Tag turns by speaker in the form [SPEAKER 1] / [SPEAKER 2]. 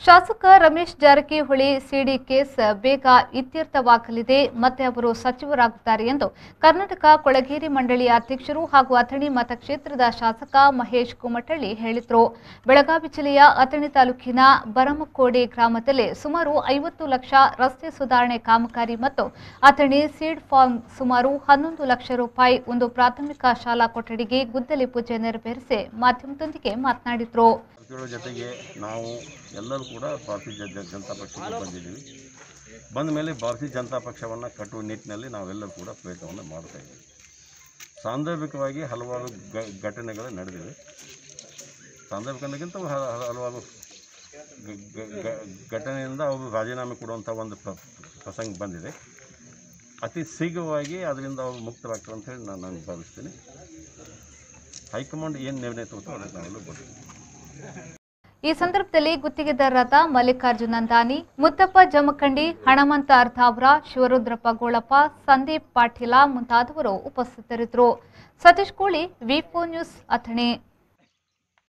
[SPEAKER 1] ಶಾಸಕ ರಮೇಶ್ ಜಾರಕಿಹೊಳಿ ಸಿಡಿ ಕೇಸ್ ಬೇಗ ಇತ್ಯರ್ಥವಾಗಲಿದೆ ಮತ್ತೆ ಅವರು ಸಚಿವರಾಗುತ್ತಾರೆ ಎಂದು ಕರ್ನಾಟಕ ಕೊಳಗೇರಿ ಮಂಡಳಿಯ ಅಧ್ಯಕ್ಷರು ಹಾಗೂ ಅಥಣಿ ಮತಕ್ಷೇತ್ರದ ಶಾಸಕ ಮಹೇಶ್ ಕುಮಟಳ್ಳಿ ಹೇಳಿದರು ಬೆಳಗಾವಿ ಜಿಲ್ಲೆಯ ಅಥಣಿ ತಾಲೂಕಿನ ಬರಮಕೋಡೆ ಗ್ರಾಮದಲ್ಲಿ ಸುಮಾರು ಐವತ್ತು ಲಕ್ಷ ರಸ್ತೆ ಸುಧಾರಣೆ ಕಾಮಗಾರಿ ಮತ್ತು ಅಥಣಿ ಸೀಡ್ ಫಾರ್ಮ್ ಸುಮಾರು ಹನ್ನೊಂದು ಲಕ್ಷ ರೂಪಾಯಿ ಒಂದು ಪ್ರಾಥಮಿಕ ಶಾಲಾ ಕೊಠಡಿಗೆ ಗುದ್ದಲಿ ಪೂಜೆ ನೆರವೇರಿಸಿ ಮಾಧ್ಯಮದೊಂದಿಗೆ ಮಾತನಾಡಿದರು
[SPEAKER 2] ಜಾರಕಿಹೊಳಿ ಜೊತೆಗೆ ನಾವು ಎಲ್ಲರೂ ಕೂಡ ಭಾರತೀಯ ಜನ- ಜನತಾ ಪಕ್ಷಕ್ಕೆ ಬಂದಿದ್ದೀವಿ ಬಂದ ಮೇಲೆ ಭಾರತೀಯ ಜನತಾ ಪಕ್ಷವನ್ನು ಕಟ್ಟುವ ನಿಟ್ಟಿನಲ್ಲಿ ನಾವೆಲ್ಲರೂ ಕೂಡ ಪ್ರಯತ್ನವನ್ನು ಮಾಡ್ತಾ ಇದ್ದೀವಿ ಸಾಂದರ್ಭಿಕವಾಗಿ ಹಲವಾರು ಗ ಘಟನೆಗಳು ನಡೆದಿವೆ ಸಾಂದರ್ಭಿಕ ಅನ್ನೋಕ್ಕಿಂತ ಹ- ಹ- ಹಲವಾರು ಗ- ಗ- ಗ- ಘಟನೆಯಿಂದ ಅವರು ರಾಜೀನಾಮೆ ಕೊಡುವಂಥ ಒಂದು ಪ್ರ- ಪ್ರಸಂಗ ಬಂದಿದೆ ಅತಿ ಶೀಘ್ರವಾಗಿ ಅದರಿಂದ ಅವರು ಮುಕ್ತರಾಗ್ತಾರೆ ಅಂತ ಹೇಳಿ ನಾನು ನಾನು ಭಾವಿಸ್ತೀನಿ ಹೈಕಮಾಂಡ್ ಏನು ನಿರ್ಣಯ ತಗೋತೋ ಅದಕ್ಕೆ ನಾವೆಲ್ಲ ಬರ್ತೀವಿ
[SPEAKER 1] ಈ ಸಂದರ್ಭದಲ್ಲಿ ಗುತ್ತಿಗೆದಾರರಾದ ಮಲ್ಲಿಕಾರ್ಜುನ ದಾನಿ ಮುತ್ತಪ್ಪ ಜಮಖಂಡಿ ಹಣಮಂತ ಅರ್ಧಾವರ ಶಿವರುದ್ರಪ್ಪ ಗೋಳಪ್ಪ ಸಂದೀಪ್ ಪಾಟೀಲ ಮುಂತಾದವರು ಉಪಸ್ಥಿತರಿದ್ದರು ಸತೀಶ್ ಕೋಳಿ ವಿಪೋ ನ್ಯೂಸ್ ಅಥಣಿ